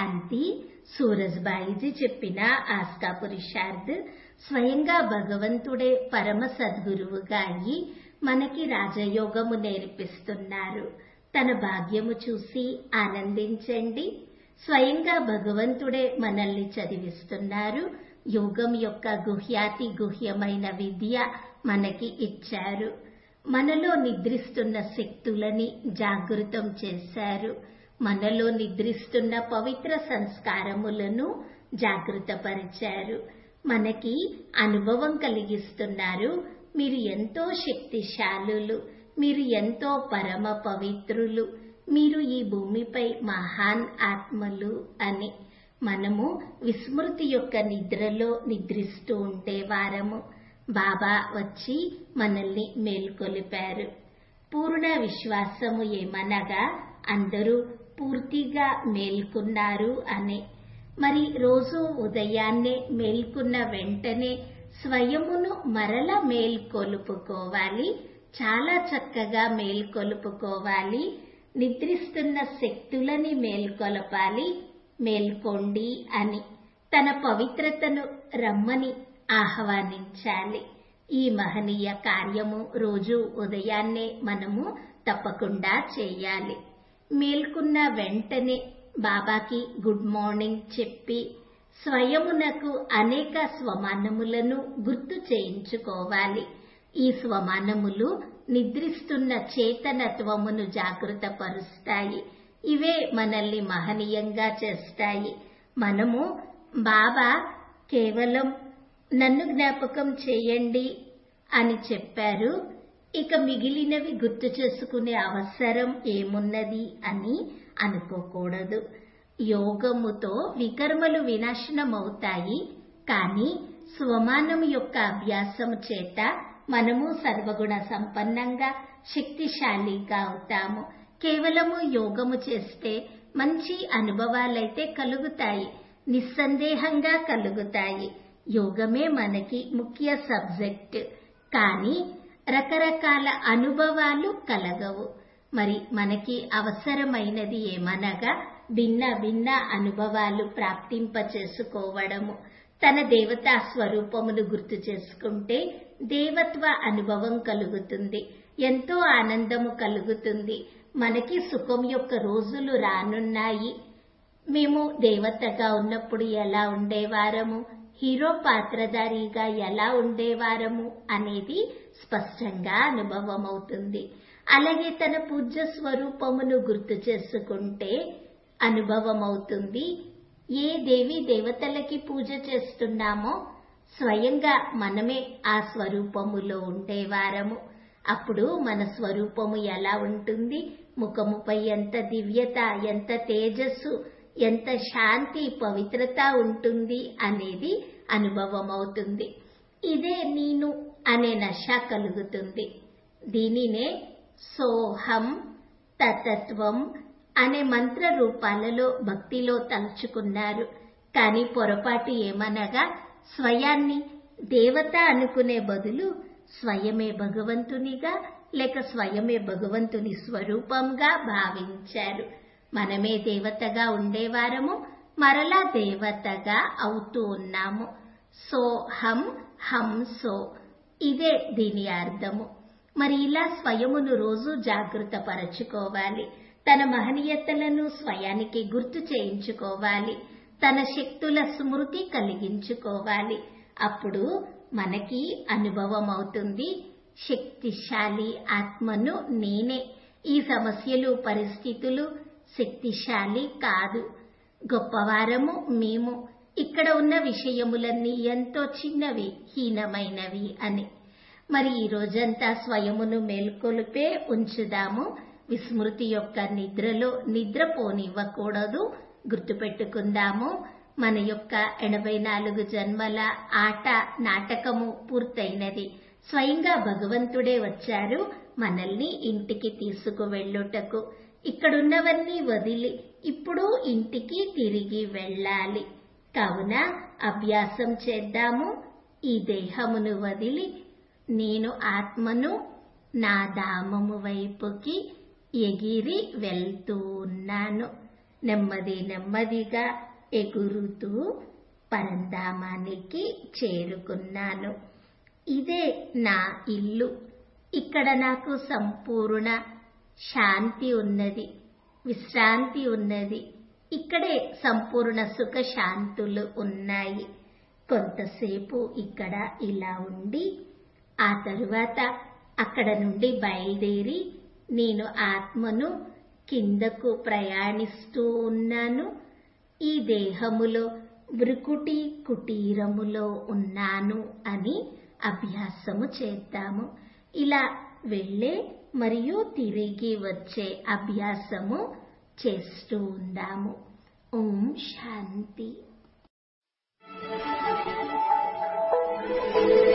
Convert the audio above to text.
శాంతి సూరజ్బాయిజీ చెప్పిన ఆస్కా పురుషార్థ్ స్వయంగా భగవంతుడే పరమ సద్గురువుగా అయి మనకి రాజయోగము నేర్పిస్తున్నారు తన భాగ్యము చూసి ఆనందించండి స్వయంగా భగవంతుడే మనల్ని చదివిస్తున్నారు యోగం యొక్క గుహ్యాతి గుహ్యమైన విద్య మనకి ఇచ్చారు మనలో నిద్రిస్తున్న శక్తులని జాగృతం చేశారు మనలో నిద్రిస్తున్న పవిత్ర సంస్కారములను జాగృతపరిచారు మనకి అనుభవం కలిగిస్తున్నారు మీరు ఎంతో శక్తిశాలులు మీరు ఎంతో పరమ పవిత్రులు మీరు ఈ భూమిపై మహాన్ ఆత్మలు అని మనము విస్మృతి యొక్క నిద్రలో నిద్రిస్తూ ఉండేవారము బాబా వచ్చి మనల్ని మేల్కొలిపారు పూర్ణ విశ్వాసము ఏమనగా అందరూ పూర్తిగా మేల్కున్నారు అని మరి రోజు ఉదయాన్నే మేల్కున్న వెంటనే స్వయమును మరల మేల్కొలుపుకోవాలి చాలా చక్కగా మేల్కొలుపుకోవాలి నిద్రిస్తున్న శక్తులని మేల్కొలపాలి మేల్కొండి అని తన పవిత్రతను రమ్మని ఆహ్వానించాలి ఈ మహనీయ కార్యము రోజు ఉదయాన్నే మనము తప్పకుండా చేయాలి మేల్కున్న వెంటనే బాబాకి గుడ్ మార్నింగ్ చెప్పి స్వయమునకు అనేక స్వమానములను గుర్తు చేయించుకోవాలి ఈ స్వమానములు నిద్రిస్తున్న చేతనత్వమును జాగృతపరుస్తాయి ఇవే మనల్ని మహనీయంగా చేస్తాయి మనము బాబా కేవలం నన్ను జ్ఞాపకం చేయండి అని చెప్పారు ఇక మిగిలినవి గుర్తు చేసుకునే అవసరం ఏమున్నది అని అనుకోకూడదు యోగముతో వికర్మలు వినాశనమవుతాయి కానీ స్వమానం యొక్క అభ్యాసం చేత మనము సర్వగుణ సంపన్నంగా శక్తిశాలిగా అవుతాము కేవలము యోగము చేస్తే మంచి అనుభవాలైతే కలుగుతాయి నిస్సందేహంగా కలుగుతాయి యోగమే మనకి ముఖ్య సబ్జెక్ట్ కానీ రకరకాల అనుభవాలు కలగవు మరి మనకి అవసరమైనది ఏమనగా భిన్న భిన్న అనుభవాలు ప్రాప్తింప చేసుకోవడము తన దేవతా స్వరూపమును గుర్తు చేసుకుంటే దేవత్వ అనుభవం కలుగుతుంది ఎంతో ఆనందము కలుగుతుంది మనకి సుఖం యొక్క రోజులు రానున్నాయి మేము దేవతగా ఉన్నప్పుడు ఎలా ఉండేవారము హీరో పాత్రధారిగా ఎలా ఉండేవారము అనేది స్పష్టంగా అనుభవం అవుతుంది అలాగే తన పూజ్య స్వరూపమును గుర్తు చేసుకుంటే అనుభవం అవుతుంది ఏ దేవి దేవతలకి పూజ చేస్తున్నామో స్వయంగా మనమే ఆ స్వరూపములో ఉండేవారము అప్పుడు మన స్వరూపము ఎలా ఉంటుంది ముఖముపై ఎంత దివ్యత ఎంత తేజస్సు ఎంత శాంతి పవిత్రత ఉంటుంది అనేది అనుభవం అవుతుంది ఇదే నేను అనే నష కలుగుతుంది దీనినే సోహం తతత్వం అనే మంత్ర రూపాలలో భక్తిలో తలుచుకున్నారు కానీ పొరపాటు ఏమనగా స్వయాన్ని దేవత అనుకునే బదులు స్వయమే భగవంతునిగా లేక స్వయమే భగవంతుని స్వరూపంగా భావించారు మనమే దేవతగా ఉండేవారము మరలా దేవతగా అవుతూ ఉన్నాము సో హం హం సో ఇదే దీని అర్థము మరి ఇలా స్వయమును రోజు జాగృత పరచుకోవాలి తన మహనీయతలను స్వయానికి గుర్తు చేయించుకోవాలి తన శక్తుల స్మృతి కలిగించుకోవాలి అప్పుడు మనకి అనుభవం అవుతుంది శక్తిశాలి ఆత్మను నేనే ఈ సమస్యలు పరిస్థితులు శక్తిశాలి కాదు గొప్పవారము మేము ఇక్కడ ఉన్న విషయములన్నీ ఎంతో చిన్నవి హీనమైనవి అని మరి ఈ రోజంతా స్వయమును మేల్కొలిపే ఉంచుదాము విస్మృతి యొక్క నిద్రలో నిద్రపోనివ్వకూడదు గుర్తుపెట్టుకుందాము మన యొక్క ఎనభై నాలుగు జన్మల ఆట నాటకము పూర్తయినది స్వయంగా భగవంతుడే వచ్చారు మనల్ని ఇంటికి తీసుకువెళ్ళుటకు ఇక్కడున్నవన్నీ వదిలి ఇప్పుడు ఇంటికి తిరిగి వెళ్ళాలి కావున అభ్యాసం చేద్దాము ఈ దేహమును వదిలి నేను ఆత్మను నా ధామము వైపుకి ఎగిరి వెళ్తూ ఉన్నాను నెమ్మది నెమ్మదిగా ఎగురుతూ పరంధామానికి చేరుకున్నాను ఇదే నా ఇల్లు ఇక్కడ నాకు సంపూర్ణ శాంతి ఉన్నది విశ్రాంతి ఉన్నది ఇక్కడే సంపూర్ణ సుఖ శాంతులు ఉన్నాయి కొంతసేపు ఇక్కడ ఇలా ఉండి ఆ తరువాత అక్కడ నుండి బయలుదేరి నేను ఆత్మను కిందకు ప్రయాణిస్తూ ఉన్నాను ఈ దేహములో భృకుటి కుటీరములో ఉన్నాను అని అభ్యాసము చేద్దాము ఇలా వెళ్ళే మరియు తిరిగి వచ్చే అభ్యాసము చేస్తూ ఉందాము ఓం శాంతి